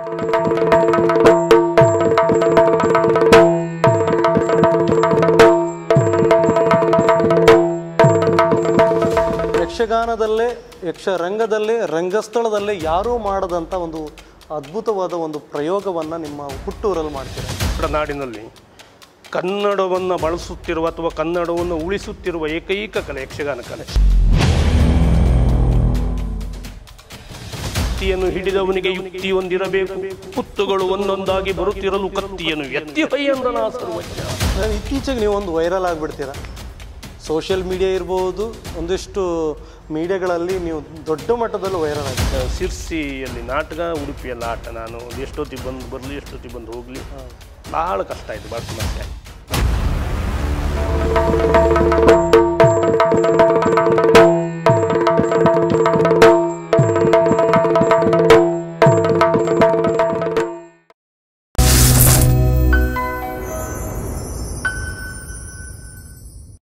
ಯಕ್ಷಗಾನದಲ್ಲೇ ಯಕ್ಷರಂಗದಲ್ಲೇ ರಂಗಸ್ಥಳದಲ್ಲೇ ಯಾರೂ ಮಾಡದಂಥ ಒಂದು ಅದ್ಭುತವಾದ ಒಂದು ಪ್ರಯೋಗವನ್ನು ನಿಮ್ಮ ಹುಟ್ಟೂರಲ್ಲಿ ಮಾಡ್ತೀರಾ ಕನ್ನಡ ನಾಡಿನಲ್ಲಿ ಕನ್ನಡವನ್ನು ಬಳಸುತ್ತಿರುವ ಅಥವಾ ಕನ್ನಡವನ್ನು ಉಳಿಸುತ್ತಿರುವ ಏಕೈಕ ಕಲೆ ಯಕ್ಷಗಾನ ಕಲೆ ಕತ್ತಿಯನ್ನು ಹಿಡಿದವನಿಗೆ ಯುಕ್ತಿ ಒಂದಿರಬೇಕು ಕುತ್ತುಗಳು ಒಂದೊಂದಾಗಿ ಬರುತ್ತಿರಲು ಕತ್ತಿಯನ್ನು ಎತ್ತಿ ಹೊಯ್ಯಂದನ ಸರ್ವಜ್ಞ ನಾನು ಇತ್ತೀಚೆಗೆ ನೀವು ಒಂದು ವೈರಲ್ ಆಗಿಬಿಡ್ತೀರಾ ಸೋಷಿಯಲ್ ಮೀಡಿಯಾ ಇರ್ಬೋದು ಒಂದಿಷ್ಟು ಮೀಡಿಯಾಗಳಲ್ಲಿ ನೀವು ದೊಡ್ಡ ಮಟ್ಟದಲ್ಲಿ ವೈರಲ್ ಆಗಿದೆ ಸಿರ್ಸಿಯಲ್ಲಿ ನಾಟಕ ಉಡುಪಿಯಲ್ಲಿ ಆಟ ನಾನು ಎಷ್ಟೊತ್ತಿಗೆ ಬಂದು ಬರಲಿ ಎಷ್ಟೊತ್ತಿಗೆ ಬಂದು ಹೋಗಲಿ ಭಾಳ ಕಷ್ಟ ಆಯಿತು ಭಾಳ ಸಮಸ್ಯೆ ಆಯ್ತು